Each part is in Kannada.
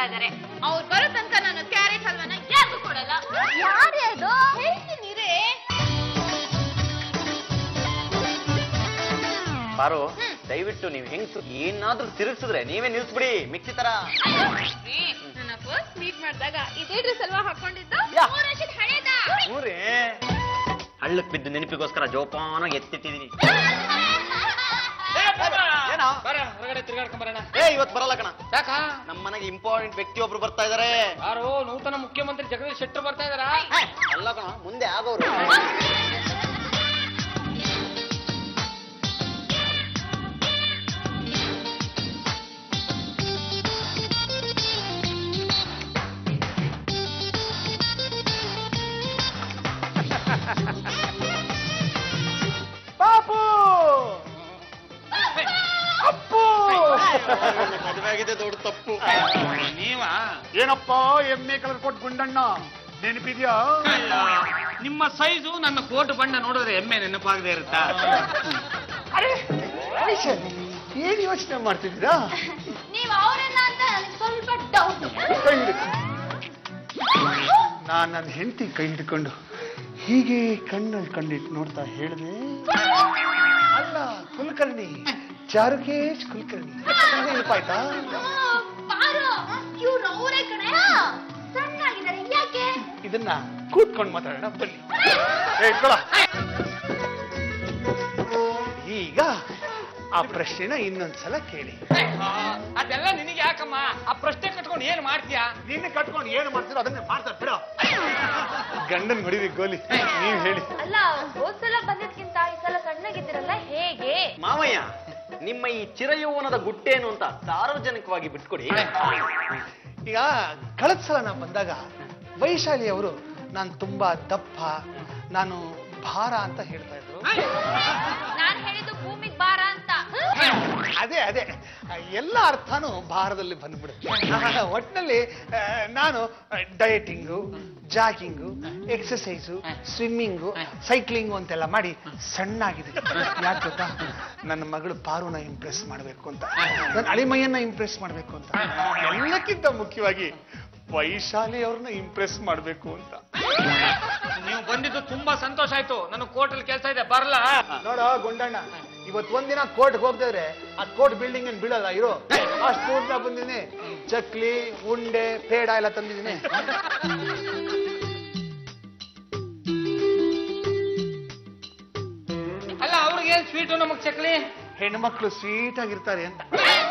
ಇದಾರೆ ಅವ್ರು ಬರೋ ತನಕ ನಾನು ಕ್ಯಾರೆಟ್ ಹಲ್ವಾನ ಯಾರಿಗೂ ಕೊಡಲ್ಲ ಯಾರೇ ಅದು ಹೇಳ್ತೀನಿ ರೇ ಪಾರು ದಯವಿಟ್ಟು ನೀವು ಹೆಂಗ್ಸು ಏನಾದ್ರೂ ತಿರುಗಿಸಿದ್ರೆ ನೀವೇ ನಿಲ್ಸ್ಬಿಡಿ ಮಿಕ್ಸಿ ತರ ನನ್ನ ಫಸ್ಟ್ ಮೀಟ್ ಮಾಡಿದಾಗ ಇದೇ ಡ್ರೆಸ್ ಅಲ್ವಾ ಹಾಕೊಂಡಿದ್ದು ಯಾ. ಮೂರು ವರ್ಷದ ಹಳೇದ ಊರೇ ಹಳ್ಳಕ್ ಬಿದ್ದು ನೆನಪಿಗೋಸ್ಕರ ಜೋಪಾನ ಎತ್ತಿಟ್ಟಿದೀನಿ ಏನೋ ಬರ ಹೊರಗಡೆ ತಿರ್ಗಾಡ್ಕೊಂಬರೋಣ ಏ ಇವತ್ತು ಬರಲ್ಲ ಕಣ ಯಾಕ ನಮ್ಮ ಮನೆಗೆ ಇಂಪಾರ್ಟೆಂಟ್ ವ್ಯಕ್ತಿ ಒಬ್ರು ಬರ್ತಾ ಇದಾರೆ ಯಾರು ನೂತನ ಮುಖ್ಯಮಂತ್ರಿ ಜಗದೀಶ್ ಶೆಟ್ಟರ್ ಬರ್ತಾ ಇದಾರಾ ಅಲ್ಲ ಕಣ ಮುಂದೆ ಆಗೋರು ಪಾಪು ಅಪ್ಪು ಮದುವೆ ಆಗಿದೆ ದೊಡ್ಡ ತಪ್ಪು ನೀವ ಏನಪ್ಪ ಎಮ್ಮೆ ಕಲರ್ ಕೊಟ್ಟು ಗುಂಡಣ್ಣ ನೆನಪಿದ್ಯಾ ನಿಮ್ಮ ಸೈಜು ನನ್ನ ಕೋಟ್ ಬಣ್ಣ ನೋಡಿದ್ರೆ ಎಮ್ಮೆ ನೆನಪಾಗದೆ ಇರುತ್ತಾ ಅರೆ ಐಶನ್, ಏನ್ ಯೋಚನೆ ಮಾಡ್ತಿದ್ದೀರಾ ನೀವು ಅವರನ್ನ ಅಂತ ನನಗೆ ಸ್ವಲ್ಪ ಡೌಟ್ ಕೈ ಹಿಡ್ಕೊ. ನಾನ್ ನನ್ನ ಹೆಂಡತಿ ಕೈ ಹಿಡ್ಕೊಂಡು ಹೀಗೆ ಕಣ್ಣಲ್ಲಿ ಕಣ್ಣಿಟ್ಟು ನೋಡ್ತಾ ಹೇಳಿದೆ ಅಲ್ಲ ಕುಲಕರ್ಣಿ ಚಾರುಕೇಶ್ ಕುಲಕರ್ಣಿ ನೆನಪಾಯ್ತಾ ಪಾರು ಇವ್ರು ಅವರೇ ಕಣೆ ಸಣ್ಣಾಗಿದ್ದಾರೆ ಯಾಕೆ ಇದನ್ನ ಕೂತ್ಕೊಂಡು ಮಾತಾಡೋಣ ಬನ್ನಿ ಏ, ಇಟ್ಕೊಳ. ಈಗ ಆ ಪ್ರಶ್ನೆನ ಇನ್ನೊಂದ್ಸಲ ಕೇಳಿ ಅದೆಲ್ಲ ನಿನಗೆ ಯಾಕಮ್ಮ ಆ ಪ್ರಶ್ನೆ ಕಟ್ಕೊಂಡು ಏನ್ ಮಾಡ್ತೀಯಾ ನಿನ್ನೆ ಕಟ್ಕೊಂಡು ಏನು ಮಾಡ್ತೀರೋ ಅದನ್ನೇ ಮಾಡ್ತಾರೆ ಬಿಡ ಗಂಡನ್ ಹೊಡಿವಿ ಗೋಲಿ ನೀವ್ ಹೇಳಿ ಅಲ್ಲ ಹೋದ್ಸಲ ಬಂದಿದ್ಕಿಂತ ಈ ಸಲ ಸಣ್ಣಗಿದ್ದೀರಲ್ಲ ಹೇಗೆ ಮಾವಯ್ಯ ನಿಮ್ಮ ಈ ಚಿರಯೌವನದ ಗುಟ್ಟೇನು ಅಂತ ಸಾರ್ವಜನಿಕವಾಗಿ ಬಿಟ್ಕೊಡಿ ಈಗ ಕಳೆದ ಸಲ ನಾ ಬಂದಾಗ ವೈಶಾಲಿ ಅವರು ನಾನು ತುಂಬಾ ದಪ್ಪ ನಾನು ಭಾರ ಅಂತ ಹೇಳ್ತಾ ಇದ್ರು ನಾನ್ ಹೇಳಿದ್ದು ಭೂಮಿಗ್ ಬಾರ ಅಂತ ಅದೇ ಅದೇ ಎಲ್ಲ ಅರ್ಥನೂ ಭಾರದಲ್ಲಿ ಬಂದ್ಬಿಡುತ್ತೆ ಒಟ್ಟಿನಲ್ಲಿ ಆ, ನಾನು dieting jogging exercise swimming cycling ಅಂತೆಲ್ಲ ಮಾಡಿ ಸಣ್ಣಾಗಿದೆ ಯಾಕೆ ಗೊತ್ತಾ ನನ್ನ ಮಗಳು ಪಾರುನ ಇಂಪ್ರೆಸ್ ಮಾಡಬೇಕು ಅಂತ ನನ್ನ ಅಳಿಮಯ್ಯನ್ನ ಇಂಪ್ರೆಸ್ ಮಾಡಬೇಕು ಅಂತ ಎಲ್ಲಕ್ಕಿಂತ ಮುಖ್ಯವಾಗಿ ವೈಶಾಲಿ ಅವ್ರನ್ನ ಇಂಪ್ರೆಸ್ ಮಾಡಬೇಕು ಅಂತ ನೀವು ಬಂದಿದ್ದು ತುಂಬಾ ಸಂತೋಷ ಆಯ್ತು ನನ್ನ ಕೋರ್ಟಲ್ಲಿ ಕೆಲಸ ಇದೆ ಬರಲ್ಲ ನೋಡ ಗುಂಡಣ್ಣ ಇವತ್ತು ಒಂದಿನ ಕೋರ್ಟ್ಗೆ ಹೋಗ್ತಿದ್ರೆ ಆ ಕೋರ್ಟ್ ಬಿಲ್ಡಿಂಗ್ ಏನ್ ಬೀಳಲ್ಲ ಇರೋ ಅಷ್ಟು ಊಟ ಬಂದಿನಿ ಚಕ್ಲಿ ಉಂಡೆ ಪೇಡ ಎಲ್ಲ ತಂದಿದ್ದೀನಿ ಅಲ್ಲ ಅವ್ರಿಗೆ ಸ್ವೀಟು ನಮಗ್ ಚಕ್ಲಿ ಹೆಣ್ಮಕ್ಳು ಸ್ವೀಟ್ ಆಗಿರ್ತಾರೆ ಅಂತ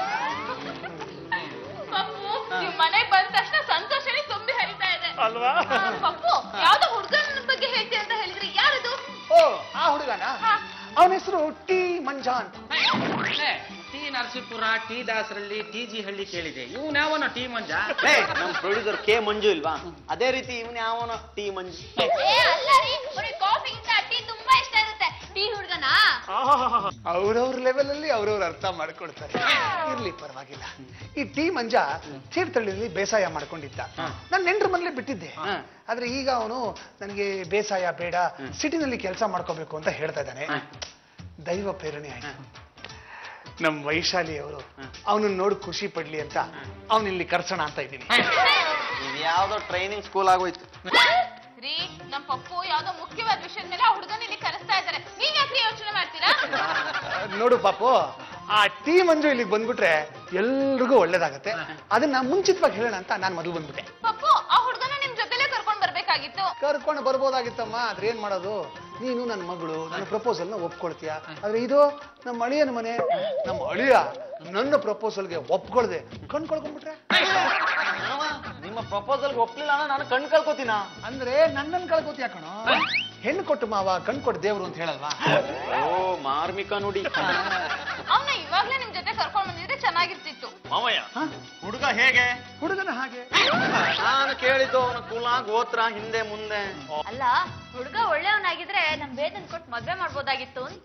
ಪಪ್ಪು ನೀವ್ ಮನೆಗ್ ಬಂದ ತಕ್ಷಣ ಸಂತೋಷನೇ ತುಂಬಿ ಹರಿತಾ ಇದೆ ಅಲ್ವಾ ಆ, ಪಪ್ಪು ಯಾವ್ದೋ ಹುಡುಗನ ಬಗ್ಗೆ ಹೇಳ್ತಿ ಅಂತ ಹೇಳಿದ್ರಿ ಯಾರದು ಓ ಆ ಹುಡುಗನ ಅವನ ಹೆಸರು ಟಿ ಮಂಜಾ ಅಂತ ಏ, T Narasipura T Dasarahalli T G Halli ಕೇಳಿದೆ ಇವ್ನ ಯಾವನ ಟಿ ಮಂಜ ಏ, ನಮ್ ಪ್ರೊಡ್ಯೂಸರ್ ಕೆ ಮಂಜು ಇಲ್ವಾ ಅದೇ ರೀತಿ ಇವನ್ ಯಾವನ ಟಿ ಮಂಜು ಏ ಅಲ್ಲ ರೀ ಅವ್ರಿಗೆ ಕಾಫಿಗಿಂತ ಟೀ ತುಂಬಾ ಇಷ್ಟ ಇರುತ್ತೆ ಟೀ ಹುಡುಗನ ಅವ್ರವ್ರ ಲೆವೆಲ್ ಅಲ್ಲಿ ಅವ್ರವ್ರ ಅರ್ಥ ಮಾಡ್ಕೊಳ್ತಾರೆ ಇರ್ಲಿ ಪರವಾಗಿಲ್ಲ ಈ ಟಿ ಮಂಜ ತೀರ್ಥಹಳ್ಳಿಯಲ್ಲಿ ಬೇಸಾಯ ಮಾಡ್ಕೊಂಡಿದ್ದ ನಾನು ನೆಂಟ್ರ ಮನೇಲಿ ಬಿಟ್ಟಿದ್ದೆ ಆದ್ರೆ ಈಗ ಅವನು ನನಗೆ ಬೇಸಾಯ ಬೇಡ ಸಿಟಿನಲ್ಲಿ ಕೆಲಸ ಮಾಡ್ಕೋಬೇಕು ಅಂತ ಹೇಳ್ತಾ ಇದ್ದಾನೆ ದೈವ ಪ್ರೇರಣೆ ಆಯ್ತು ನಮ್ ವೈಶಾಲಿ ಅವರು ಅವನನ್ನ ನೋಡಿ ಖುಷಿ ಪಡ್ಲಿ ಅಂತ ಅವನಿಲ್ಲಿ ಕರ್ಸೋಣ ಅಂತ ಇದ್ದೀನಿ ಇದು ಯಾವ್ದೋ ಟ್ರೈನಿಂಗ್ ಸ್ಕೂಲ್ ಆಗೋಯ್ತು ರೀ ನಮ್ ಪಪ್ಪು ಯಾವ್ದೋ ಮುಖ್ಯವಾದ ವಿಷಯದ ಮೇಲೆ ಆ ಹುಡುಗನ ಇಲ್ಲಿ ಕರೆಸ್ತಾ ಇದ್ದಾರೆ ನೀವ್ ಯಾಕ್ರಿ ಯೋಚನೆ ಮಾಡ್ತೀರಾ ನೋಡು ಪಾಪು ಆ ಟೀ ಮಂಜು ಇಲ್ಲಿಗೆ ಬಂದ್ಬಿಟ್ರೆ ಎಲ್ರಿಗೂ ಒಳ್ಳೇದಾಗತ್ತೆ ಅದನ್ನ ಮುಂಚಿತವಾಗಿ ಹೇಳೋಣ ಅಂತ ನಾನು ಮೊದಲು ಬಂದ್ಬಿಟ್ಟೆ ಪಪ್ಪು ಆ ಹುಡುಗನ ನಿಮ್ ಜೊತೆಲೆ ಕರ್ಕೊಂಡ್ ಬರ್ಬೇಕಾಗಿತ್ತು ಕರ್ಕೊಂಡು ಬರ್ಬೋದಾಗಿತ್ತಮ್ಮ ಆದ್ರೆ ಏನ್ ಮಾಡೋದು ನೀನು ನನ್ನ ಮಗಳು ನನ್ನ ಪ್ರಪೋಸಲ್ನ ಒಪ್ಕೊಳ್ತೀಯ ಆದ್ರೆ ಇದು ನಮ್ಮ ಅಳಿಯನ ಮನೆ ನಮ್ಮ ಅಳಿಯ ನನ್ನ ಪ್ರಪೋಸಲ್ಗೆ ಒಪ್ಕೊಳ್ದೆ ಕಣ್ ಕಳ್ಕೊಂಡ್ಬಿಟ್ರೆ ನಿಮ್ಮ ಪ್ರಪೋಸಲ್ಗೆ ಒಪ್ಲಿಲ್ಲ ಅಂದ್ರೆ ನಾನು ಕಣ್ ಕಳ್ಕೊತೀನ ಅಂದ್ರೆ ನನ್ನನ್ ಕಳ್ಕೊತೀಯ ಕಣೋ ಹೆಣ್ಣು ಕೊಟ್ಟು ಮಾವ ಕಣ್ ಕೊಟ್ಟು ದೇವ್ರು ಅಂತ ಹೇಳಲ್ವಾ ಓ ಮಾರ್ಮಿಕ ನುಡಿ ಅವ್ನ ಇವಾಗ್ಲೇ ನಿಮ್ ಜೊತೆ ಕರ್ಕೊಂಡ್ ಬಂದಿದ್ರೆ ಚೆನ್ನಾಗಿರ್ತಿತ್ತು ಮಾವಯ್ಯ ಹ? ಹುಡುಗ ಹೇಗೆ ಹುಡುಗನ ಹಾಗೆ ನಾನು ಕೇಳಿದ್ದು ಅವನ ಕುಲ ಗೋತ್ರ ಹಿಂದೆ ಮುಂದೆ ಅಲ್ಲ ಹುಡುಗ ಒಳ್ಳೆಯವನಾಗಿದ್ರೆ ನಮ್ ವೇದನ್ ಕೊಟ್ಟು ಮದ್ವೆ ಮಾಡ್ಬೋದಾಗಿತ್ತು ಅಂತ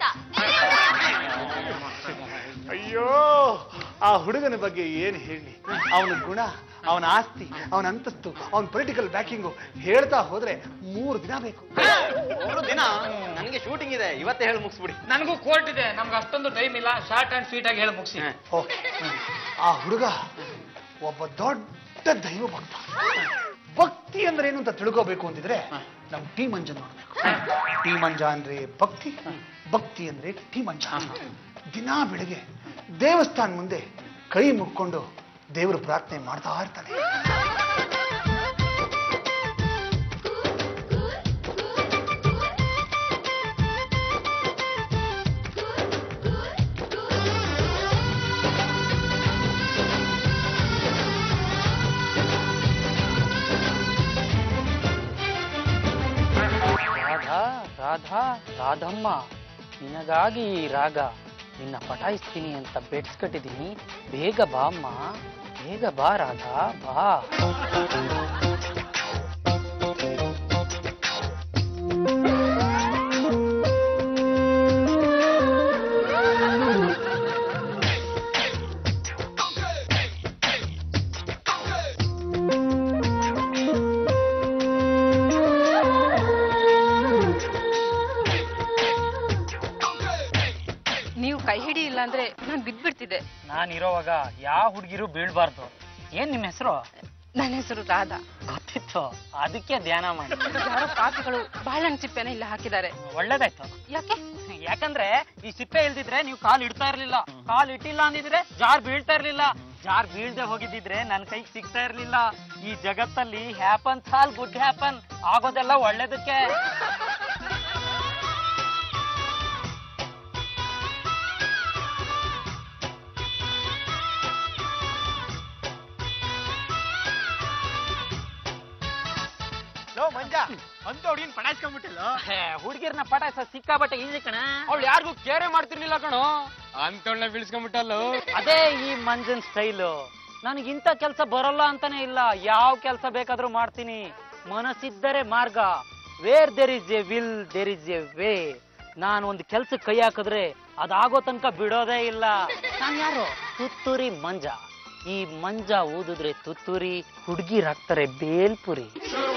ಅಯ್ಯೋ ಆ ಹುಡುಗನ ಬಗ್ಗೆ ಏನ್ ಹೇಳಿ ಅವನ ಗುಣ ಅವನ ಆಸ್ತಿ ಅವನ ಅಂತಸ್ತು ಅವನ ಪೊಲಿಟಿಕಲ್ ಬ್ಯಾಕಿಂಗು ಹೇಳ್ತಾ ಹೋದ್ರೆ ಮೂರು ದಿನ ಬೇಕು ಮೂರು ದಿನ ನನಗೆ ಶೂಟಿಂಗ್ ಇದೆ ಇವತ್ತೇ ಹೇಳಿ ಮುಗಿಸ್ಬಿಡಿ ನನಗೂ ಕೋರ್ಟ್ ಇದೆ ನಮ್ಗೆ ಅಷ್ಟೊಂದು ಟೈಮ್ ಇಲ್ಲ ಶಾರ್ಟ್ ಅಂಡ್ ಸ್ವೀಟ್ ಆಗಿ ಹೇಳಿ ಮುಗಿಸಿ ಓ ಆ ಹುಡುಗ ಒಬ್ಬ ದೊಡ್ಡ ದೊಡ್ಡ ದೈವ ಭಕ್ತ ಭಕ್ತಿ ಅಂದ್ರೆ ಏನು ಅಂತ ತಿಳ್ಕೋಬೇಕು ಅಂತಿದ್ರೆ ನಾವು ಟಿ ಮಂಜ ನೋಡ್ಬೇಕು ಟಿ ಮಂಜ ಅಂದ್ರೆ ಭಕ್ತಿ ಭಕ್ತಿ ಅಂದ್ರೆ ಟಿ ಮಂಜ ದಿನಾ ಬೆಳಿಗ್ಗೆ ದೇವಸ್ಥಾನ ಮುಂದೆ ಕೈ ಮುಕ್ಕೊಂಡು ದೇವರು ಪ್ರಾರ್ಥನೆ ಮಾಡ್ತಾ ಇರ್ತಾನೆ ರಾಧಾ ರಾಧಾ ರಾಧಮ್ಮ ನಿನಗಾಗಿ ಈ ರಾಗ ನಿನ್ನ ಪಟಾಯಿಸ್ತೀನಿ ಅಂತ ಬೆಡ್ಸ್ಕಟ್ಟಿದ್ದೀನಿ ಬೇಗ ಬಾ ಅಮ್ಮ ಬೇಗ ಬಾ ರಾಧಾ ಬಾ ನೀವು ಕೈ ಹಿಡಿ ಇಲ್ಲ ಅಂದ್ರೆ ನಾನ್ ಬಿದ್ಬಿಡ್ತಿದ್ದೆ ನಾನಿರೋವಾಗ ಯಾವ ಹುಡುಗಿರು ಬೀಳ್ಬಾರ್ದು ಏನ್ ನಿಮ್ಮ ಹೆಸರು ನನ್ನ ಹೆಸರು ರಾಧಾ ಗೊತ್ತಿತ್ತು ಅದಕ್ಕೆ ಧ್ಯಾನ ಮಾಡಿ ಯಾರೋ ಪಾಪಿಗಳು ಬಾಳೆಹಣ್ಣು ಚಿಪ್ಪೆನ ಇಲ್ಲ ಹಾಕಿದ್ದಾರೆ ಒಳ್ಳೇದಾಯ್ತು ಯಾಕೆ ಯಾಕಂದ್ರೆ ಈ ಸಿಪ್ಪೆ ಇಲ್ದಿದ್ರೆ ನೀವು ಕಾಲ್ ಇಡ್ತಾ ಇರ್ಲಿಲ್ಲ ಕಾಲ್ ಇಟ್ಟಿಲ್ಲ ಅಂದಿದ್ರೆ ಜಾರ್ ಬೀಳ್ತಾ ಇರ್ಲಿಲ್ಲ ಜಾರ್ ಬೀಳ್ದೆ ಹೋಗಿದ್ದಿದ್ರೆ ನನ್ ಕೈಗೆ ಸಿಗ್ತಾ ಇರ್ಲಿಲ್ಲ ಈ ಜಗತ್ತಲ್ಲಿ ಹ್ಯಾಪನ್ ಸಾಲ್ ಗುಡ್ ಹ್ಯಾಪನ್ ಆಗೋದೆಲ್ಲ ಒಳ್ಳೇದಕ್ಕೆ ಲೋ ಮಂಜ ಅಂತ ಹುಡುಗಿನ ಪಟಾಯಿಸ್ಕೊಂಡ್ಬಿಟ್ಟಿಲ್ಲ ಹುಡುಗಿರ್ನ ಪಟಾಯಿಸ ಸಿಕ್ಕಾಬಟ್ಟೆ ಈಜಿ ಕಣ ಅವಳು ಯಾರಿಗೂ ಕೇರೆ ಮಾಡ್ತಿರ್ಲಿಲ್ಲ ಕಣೋ ಅಂತವಳನ್ನ ಬೀಳ್ಸ್ಕೊಂಡ್ಬಿಟ್ಟಲ್ಲ ಅದೇ ಈ ಮಂಜನ್ ಸ್ಟೈಲು ನನಗಿಂತ ಕೆಲಸ ಬರಲ್ಲ ಅಂತಾನೆ ಇಲ್ಲ ಯಾವ ಕೆಲಸ ಬೇಕಾದ್ರೂ ಮಾಡ್ತೀನಿ ಮನಸ್ಸಿದ್ದರೆ ಮಾರ್ಗ where there is a will there is a way ನಾನು ಒಂದು ಕೆಲ್ಸಕ್ಕೆ ಕೈ ಹಾಕಿದ್ರೆ ಅದಾಗೋ ತನಕ ಬಿಡೋದೇ ಇಲ್ಲ ನಾನು ಯಾರು ತುತ್ತೂರಿ ಮಂಜ ಈ ಮಂಜ ಊದಿದ್ರೆ ತುತ್ತೂರಿ ಹುಡುಗಿರ್ ಹಾಕ್ತಾರೆ bhelpuri